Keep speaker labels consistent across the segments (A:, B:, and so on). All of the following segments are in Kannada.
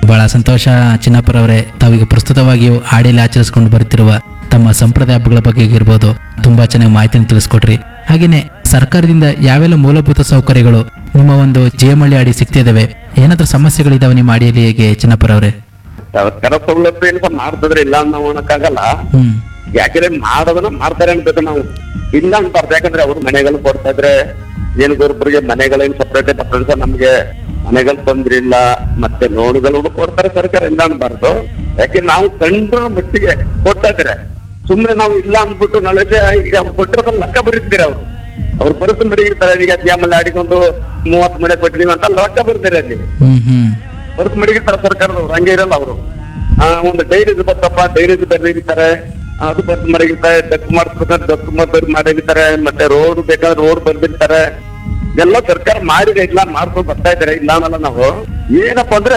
A: ಬಹಳ ಸಂತೋಷ ಚಿನ್ನಪ್ಪರವರೇ ತಾವೀಗ ಪ್ರಸ್ತುತವಾಗಿಯೂ ಹಾಡಿಯಲ್ಲಿ ಆಚರಿಸಿಕೊಂಡು ಬರುತ್ತಿರುವ ತಮ್ಮ ಸಂಪ್ರದಾಯ ಹಬ್ಬಗಳ ಬಗ್ಗೆ ಇರ್ಬೋದು ತುಂಬಾ ಚೆನ್ನಾಗಿ ಮಾಹಿತಿಯನ್ನು ತಿಳಿಸ್ಕೊಟ್ರಿ ಹಾಗೇನೆ ಸರ್ಕಾರದಿಂದ ಯಾವೆಲ್ಲ ಮೂಲಭೂತ ಸೌಕರ್ಯಗಳು ನಿಮ್ಮ ಒಂದು ಜೇಮಳ್ಳಿ ಅಡಿ ಸಿಗ್ತಿದ್ದಾವೆ ಏನಾದ್ರೂ ಸಮಸ್ಯೆಗಳಿದಾವೆ ನಿಮ್ಮ ಅಡಿಯಲ್ಲಿ ಹೇಗೆ ಚಿನ್ನಪ್ಪರವರೇ
B: ಸರ್ಕಾರ ಸೌಲಭ್ಯ ಏನಿದೆ ಮಾಡ್ತಿದ್ರೆ ಇಲ್ಲ ಅಂತ ನಾವು ಅನ್ನಕ್ಕಾಗಲ್ಲ
A: ಹ್ಮ್
B: ಯಾಕಂದ್ರೆ ಮಾಡೋದನ್ನ ಮಾಡ್ತಾರೆ ಅನ್ಬೇಕು ನಾವು ಇಲ್ಲ ಅನ್ಬಾರ್ದು ಯಾಕಂದ್ರೆ ಅವ್ರು ಮನೆಗಳು ಕೊಡ್ತಾ ಇದ್ರೆ ಏನು ಒಬ್ಬರಿಗೆ ಮನೆಗಳೇನು ಸಪ್ರೇಟ್ ಡಿಫ್ರೆನ್ಸ್ ನಮ್ಗೆ ಮನೆಗಳು ತೊಂದ್ರೆ ಇಲ್ಲ ಮತ್ತೆ ಲೋನ್ಗಳು ಕೊಡ್ತಾರೆ ಸರ್ಕಾರ ಇಲ್ಲ ಅನ್ಬಾರ್ದು ಯಾಕೆ ನಾವು ಕಂಡ್ರ ಮಟ್ಟಿಗೆ ಕೊಡ್ತಾ ಇದ್ರೆ ಸುಮ್ನೆ ನಾವು ಇಲ್ಲ ಅಂದ್ಬಿಟ್ಟು ನಾಳೆ ಈಗ ಕೊಟ್ಟಿರೋದನ್ನ ಲೆಕ್ಕ ಬರೀತೀರ ಅವ್ರು ಅವ್ರು ಬರೋದು ಮಡಿಗಿರ್ತಾರೆ ಈಗ ದ್ಯಾಮಲ್ಲಿ ಆಡಿಕೊಂಡು ಮೂವತ್ತು ಮನೆ ಕೊಟ್ಟಿದೀವಿ ಅಂತ ಲೆಕ್ಕ ಬರ್ತಾರೆ ಅಲ್ಲಿ
A: ಹ್ಮ್ ಹ್ಮ್
B: ಹೊರತು ಮಡಗಿರ್ತಾರೆ ಸರ್ಕಾರದವ್ರು ಹಂಗೆ ಇರಲ್ಲ ಅವರು ಒಂದು ಡೈರಿ ಬರ್ತಪ್ಪ ಡೈರಿ ಬರೀತಾರೆ ಅದು ಬರ್ದು ಮಡಗಿರ್ತಾರೆ ಡಕ್ ಮಾಡಿಸ್ಬೇಕಾದ್ರೆ ಡಕ್ ಮಾಡಿ ಮಾಡಿರ್ತಾರೆ ಮತ್ತೆ ರೋಡ್ ಬೇಕಾದ್ರೆ ರೋಡ್ ಬರ್ದಿರ್ತಾರೆ ಎಲ್ಲ ಸರ್ಕಾರ ಮಾಡಿದೆ ಇಲ್ಲ ಮಾಡ್ಕೊಂಡು ಬರ್ತಾ ಇದಾರೆ ಇಲ್ಲ ಅನ್ನಲ್ಲ ನಾವು ಏನಪ್ಪಾ ಅಂದ್ರೆ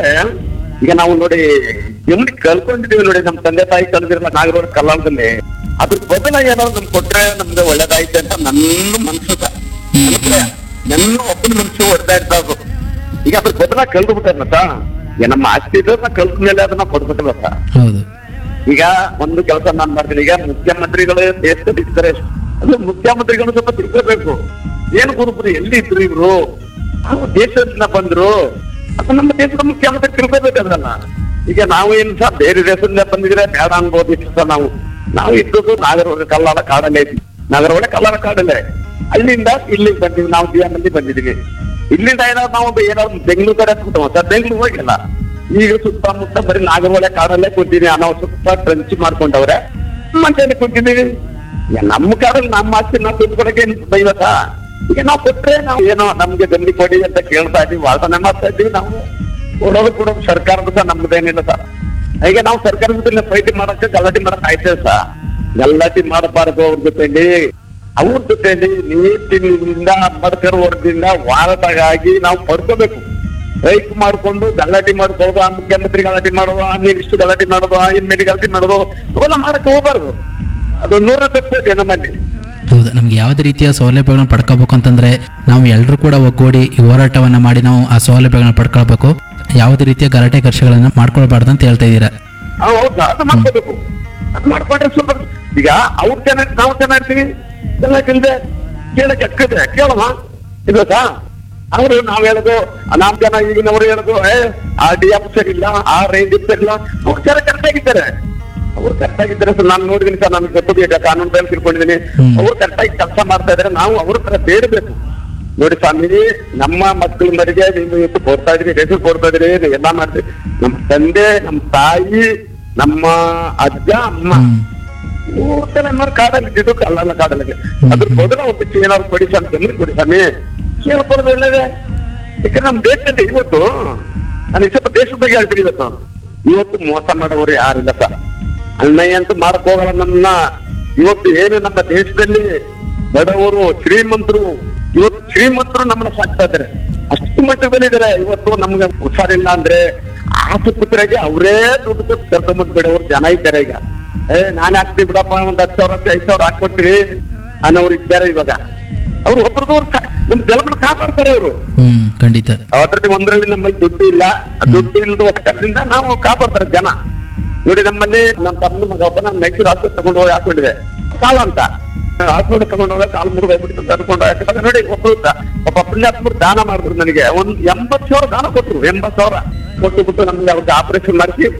B: ಈಗ ನಾವು ನೋಡಿ ಎಮ್ಮಡಿ ಕಲ್ಕೊಂಡಿದೀವಿ ನೋಡಿ ನಮ್ ತಂದೆ ತಾಯಿ ಕಲ್ದಿರಲ್ಲ ನಾಗರೋಡ್ ಕಲ್ಲಾಳದಲ್ಲಿ ಅದ್ರ ಬದಲ ಏನಾದ್ರು ನಮ್ಗೆ ಕೊಟ್ರೆ ನಮ್ಗೆ ಒಳ್ಳೇದಾಯ್ತು ಅಂತ ನನ್ನ ಮನ್ಸು ಸರ್. ಅಂದ್ರೆ ನನ್ನ ಒಬ್ಬನ ಮನ್ಸು ಹೊಡ್ತಾ ಇರ್ತಾವ್ರು ಈಗ ಅದ್ರ ಬದಲ ಕಲ್ದು ಬಿಟ್ಟಾರತ್ತ ಈಗ ನಮ್ಮ ಆಸ್ತಿ ಇದ್ದವ್ರನ್ನ ಕಲ್ತ ಮೇಲೆ ಅದನ್ನ ಕೊಡ್ಬೇಕಲ್ಲ
A: ಹೌದು
B: ಈಗ ಒಂದು ಕೆಲಸ ನಾನ್ ಮಾಡ್ತೀನಿ ಈಗ ಮುಖ್ಯಮಂತ್ರಿಗಳು ದೇಶದಲ್ಲಿ ಇರ್ತಾರೆ ಅದು ಮುಖ್ಯಮಂತ್ರಿಗಳು ಸ್ವಲ್ಪ ತಿಳ್ಕೋಬೇಕು ಏನು ಗುರುಪುರಿ ಎಲ್ಲಿ ಇದ್ರು ಇವ್ರು ನಾವು ದೇಶದಿಂದ ಬಂದ್ರು ಅದು ನಮ್ಮ ದೇಶದ ಮುಖ್ಯಮಂತ್ರಿ ತಿಳ್ಕೋಬೇಕಲ್ಲ ಈಗ ನಾವು ಏನ್ ಸಹ ಬೇರೆ ದೇಶದಿಂದ ಬಂದಿದ್ರೆ ಬೇಡ ಅನ್ಬೋದು ಇಷ್ಟು ಸಹ ನಾವು ನಾವು ಇದ್ದದ್ದು ನಾಗರಹೊಳೆ ಕಲ್ಲಾಳ ಕಾಡಲ್ಲೇ ಇದ್ವಿ ನಾಗರಹೊಳೆ ಕಲ್ಲಾಳ ಕಾಡಲ್ಲೇ ಅಲ್ಲಿಂದ ಇಲ್ಲಿಗೆ ಬಂದಿವಿ ನಾವು ಮಂದಿ ಬಂದಿದೀವಿ ಇಲ್ಲಿಂದ ಏನಾದ್ರು ನಾವು ಏನಾದ್ರು ಬೆಂಗಳೂರು ಕಡೆ ಹತ್ಬಿಟ್ಟು ಸರ್ ಬೆಂಗಳೂರು ಹೋಗಿಲ್ಲ ಈಗ ಸುತ್ತಮುತ್ತ ಬರೀ ನಾಗರಹೊಳೆ ಕಾಡಲ್ಲೇ ಕೂತೀನಿ ನಾವು ಸುತ್ತ ಟ್ರಂಚ್ ಮಾಡ್ಕೊಂಡವ್ರೆ ಮಂಚಲ್ಲಿ ಕೂತಿದ್ದೀವಿ ಈಗ ನಮ್ಮ ಕಾಡಲ್ಲಿ ನಮ್ಮ ಆಸ್ತಿ ನಾವು ತಿಳ್ಕೊಳಕ್ಕೆ ಬೈವತ್ತ ಈಗ ನಾವು ಕೊಟ್ರೆ ನಾವು ಏನೋ ನಮ್ಗೆ ಗಂಡಿ ಕೊಡಿ ಅಂತ ಕೇಳ್ತಾ ಇದೀವಿ ವಾಸನೆ ಮಾಡ್ತಾ ಇದ್ದೀವಿ ನಾವು ಕೊಡೋದು ಕೊಡೋದು ಸರ್ಕಾರದ ಸಹ ನಮ್ದೇನಿಲ್ಲ ಸರ್ ಈಗ ನಾವು ಸರ್ಕಾರದ ಜೊತೆ ಫೈಟ್ ಮಾಡಕ್ಕೆ ಗಲಾಟೆ ಮಾಡಕ್ ಆಯ್ತೇವೆ ಸರ್ ಗಲಾಟೆ ಮಾಡಬಾರದು ಅವ್ರ ಜೊತೆಲಿ ಅವ್ರ ಜೊತೆಲಿ ನೀತಿನಿಂದ ಅಂಬೇಡ್ಕರ್ ವರ್ಗದಿಂದ ವಾರದಾಗಿ ನಾವು ಪಡ್ಕೋಬೇಕು ರೈಟ್ ಮಾಡ್ಕೊಂಡು ಗಲಾಟೆ ಮಾಡ್ಕೊಳ್ಳೋದು ಆ ಮುಖ್ಯಮಂತ್ರಿ ಗಲಾಟೆ ಮಾಡೋದು ಆ ಇಷ್ಟು ಗಲಾಟೆ ಮಾಡೋದು ಆ ಮೇಲೆ ಗಲಾಟೆ ಮಾಡೋದು ಇವೆಲ್ಲ ಮಾಡಕ್ಕೆ ಹೋಗ್ಬಾರ್ದು ಅದು ನೂರ ತಪ್ಪಿದೆ ನಮ್ಮಲ್ಲಿ
A: ಹೌದು ನಮ್ಗೆ ಯಾವುದೇ ರೀತಿಯ ಸೌಲಭ್ಯಗಳನ್ನ ಪಡ್ಕೋಬೇಕು ಅಂತಂದ್ರೆ ನಾವು ಎಲ್ಲರೂ ಕೂಡ ಒಗ್ಗೂಡಿ ಈ ಹೋರಾಟವನ್ನ ಮಾಡಿ ನಾವು ಆ ಸೌಲಭ್ಯಗಳನ್ನ ಪಡ್ಕೊಳ್ಬೇಕು ಯಾವುದೇ ರೀತಿಯ ಗಲಾಟೆ ಘರ್ಷಗಳನ್ನ ಮಾಡ್ಕೊಳ್ಬಾರ್ದು ಅಂತ ಹೇಳ್ತಾ ಇದ್ದೀರಾ
B: ಆ, ಹೌದಾ ಅದು ಮಾಡ್ಕೋಬೇಕು ಅದು ಮಾಡ್ಕೊಂಡ್ರೆ ಸ್ವಲ್ಪ ಈಗ ಅವ್ರು ಚೆನ್ನಾಗಿ ನಾವು ಚೆನ್ನಾಗಿರ್ತೀವಿ ಚೆನ್ನಾಗಿಲ್ದೆ ಕೇಳಕ್ಕೆ ಅಕ್ಕದೆ ಕೇಳಮ್ಮ ಇದು ಸಾ ಅವರು ನಾವ್ ಹೇಳೋದು ನಾಲ್ಕು ಜನ ಈಗಿನವರು ಹೇಳೋದು ಏ ಆ ಡಿ ಎಫ್ ಸರಿ ಇಲ್ಲ ಆ ರೇಂಜ್ ಸರಿ ಇಲ್ಲ ಅವ್ರು ಚೆನ್ನಾಗಿ ಕರೆಕ್ಟ್ ಆಗಿದ್ದಾರೆ ಅವ್ರು ಕರೆಕ್ಟ್ ಆಗಿದ್ದಾರೆ ಸರ್ ನಾನು ನೋಡಿದೀನಿ ಸರ್ ನನ್ಗೆ ಗೊತ್ತಿದೆ ಈಗ ಕಾನೂನು ಬೇಲ್ ತಿಳ್ಕೊಂಡಿದ್ದೀನಿ
A: ಹ್ಮ್.
B: ಅವ್ರು ಕರೆಕ್ಟ್ ಆಗಿ ಕೆಲಸ ಮಾಡ್ತಾ ಇದಾರೆ ನಾವು ಅವ್ರ ತರ ಬೇಡಬೇಕು ನೋಡಿ ಸ್ವಾಮಿ ನಮ್ಮ ಮಕ್ಕಳ ಮರಿಗೆ ನೀವು ಇವತ್ತು ಕೊಡ್ತಾ ಇದ್ರಿ ರೇಷನ್ ಕೊಡ್ತಾ ಇದ್ರಿ ನೀವು ಎಲ್ಲ ಮಾಡ್ತೀರಿ ನಮ್ಮ ತಂದೆ ನಮ್ಮ ತಾಯಿ ನಮ್ಮ ಅಜ್ಜ ಅಮ್ಮ
A: ಹ್ಮ್
B: ಮೂರ್ ತಲೆಮಾರು ಕಾಡಲ್ಲಿ ಇದ್ದಿದ್ದು ಕಲ್ಲಲ್ಲ ಕಾಡಲ್ಲಿ ಅದ್ರ ಬದಲು ಒಬ್ಬಕ್ಕೆ ಏನಾದ್ರು ಕೊಡಿ ಸ್ವಾಮಿ ತಂದ್ರೆ ಕೊಡಿ ಸ್ವಾಮಿ ಕೇಳ್ಕೊಳ್ಳೋದು ಒಳ್ಳೇದೇ ಯಾಕಂದ್ರೆ ನಮ್ಮ ದೇಶದಲ್ಲಿ ಇವತ್ತು ನಾನು ಸ್ವಲ್ಪ ದೇಶದ ಬಗ್ಗೆ ಹೇಳ್ತೀನಿ ಇವತ್ತು ಇವತ್ತು ಮೋಸ ಮಾಡೋರು ಯಾರಿಲ್ಲ ಸರ್ ಅನ್ಯಾಯ ಅಂತೂ ಮಾಡಕ್ ಹೋಗಲ್ಲ ನನ್ನ ಇವತ್ತು ಏನು ನಮ್ಮ ದೇಶದಲ್ಲಿ ಬಡವರು ಶ್ರೀಮಂತರು ಇವತ್ತು ಶ್ರೀಮಂತರು ನಮ್ಮನ್ನ ಸಾಕ್ತಾ ಇದ್ದಾರೆ ಅಷ್ಟು ಮಟ್ಟದಲ್ಲಿ ಇದಾರೆ ಇವತ್ತು ನಮ್ಗೆ ಹುಷಾರಿಲ್ಲ ಅಂದ್ರೆ ಆಸ್ಪತ್ರೆಗೆ ಅವರೇ ದುಡ್ಡು ಕೊಟ್ಟು ಕರ್ಕೊಂಡ್ಬಂದು ಬಿಡೋರು ಜನ ಇದ್ದಾರೆ ಈಗ ಏ ನಾನೇ ಹಾಕ್ತೀನಿ ಬಿಡಪ್ಪ ಒಂದ್ ಹತ್ತು ಸಾವಿರ ಐದು ಸಾವಿರ ಹಾಕೊಡ್ತೀವಿ ಅನ್ನೋರು ಇದ್ದಾರೆ ಇವಾಗ ಅವ್ರು ಒಬ್ರದವ್ರು ನಮ್ ಜಲಮನ ಕಾಪಾಡ್ತಾರೆ ಅವರು
A: ಹ್ಮ್ ಖಂಡಿತ
B: ಅವತ್ತರಲ್ಲಿ ಒಂದರಲ್ಲಿ ನಮ್ಮಲ್ಲಿ ದುಡ್ಡು ಇಲ್ಲ ಆ ದುಡ್ಡು ಇಲ್ಲದ ಒಕ್ಕದಿಂದ ನಾವು ಕಾಪಾಡ್ತಾರೆ ಜನ ನೋಡಿ ನಮ್ಮಲ್ಲಿ ನಮ್ಮ ತಮ್ಮ ಮಗ ಒಬ್ಬ ನಾನು ಮೈಸೂರು ಆಸ್ಪತ್ರೆ ತಗೊಂಡು ಹೋಗಿ ಹಾಕೊಂಡಿದೆ ಕಾಲ ಅಂತ ಆಸ್ಪತ್ರೆ ತಗೊಂಡು ಹೋಗಿ ಕಾಲು ಮುರಿದು ಹೋಗ್ಬಿಟ್ಟು ತರ್ಕೊಂಡು ಹಾಕಿದಾಗ ನೋಡಿ ಒಬ್ಬರು ಒಬ್ಬ ಪುಣ್ಯಾತ್ಮರು ದಾನ ಮಾಡಿದ್ರು ನನಗೆ ಒಂದ್ ಎಂಬತ್ ಸಾವಿರ ದಾನ ಕೊಟ್ರು ಎಂಬತ್ ಸಾವಿರ ಕೊಟ್ಟು ಬಿಟ್ಟು ನಮ್ಗೆ ಅವ್ರಿಗೆ ಆಪರೇಷನ್ ಮಾಡಿಸಿ